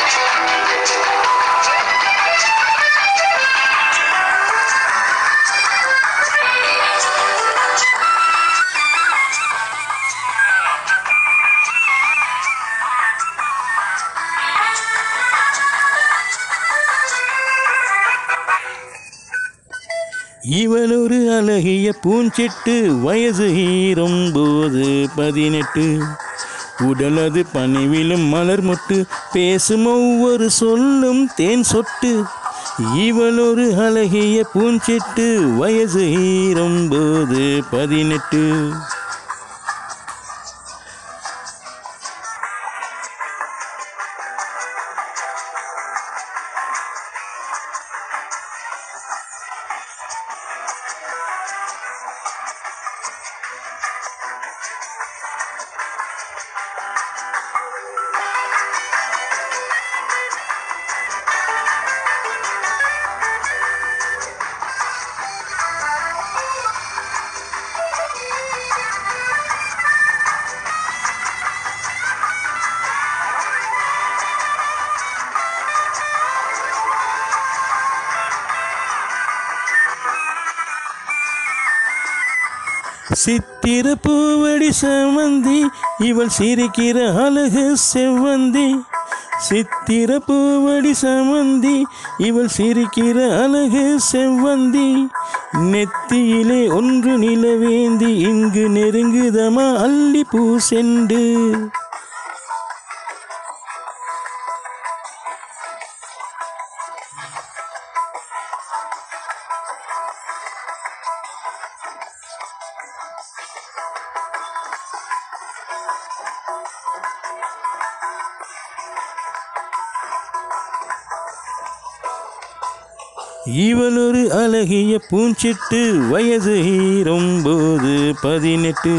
இவள் ஒரு அழகிய பூஞ்செட்டு வயசு ஈரம்போது பதினெட்டு உடலது பணிவிலும் மலர் மொட்டு பேசும் ஒவ்வொரு சொல்லும் தேன் சொட்டு இவள் ஒரு அழகிய பூஞ்செட்டு வயசு ஈரம்போது பதினெட்டு சித்திர பூவடி செவந்தி இவள் சிரிக்கிற அழகு செவ்வந்தி சித்திர பூவடி செவந்தி இவள் சிரிக்கிற அழகு செவ்வந்தி நெத்தியிலே ஒன்று நிலவேந்தி இங்கு நெருங்குதமா அள்ளி பூ செண்டு இவள் ஒரு அழகிய பூஞ்சிட்டு வயது ஈரம்போது பதினெட்டு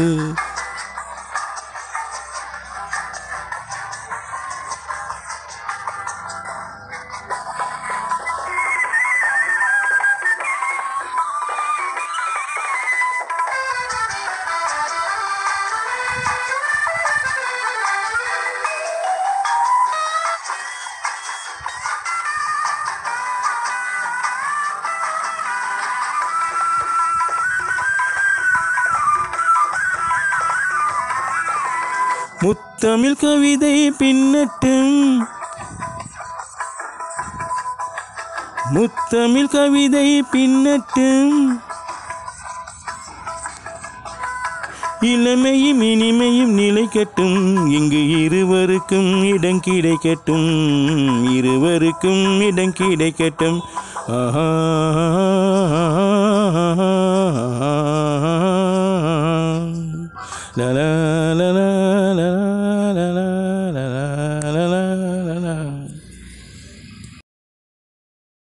முத்தமிழ் கவிதை பின்னட்டும் முத்தமிழ் கவிதை பின்னட்டும் இளமையும் இனிமையும் நிலைக்கட்டும் இங்கு இருவருக்கும் இடம் கிடைக்கட்டும் இருவருக்கும் இடம் கிடைக்கட்டும் ஆஹா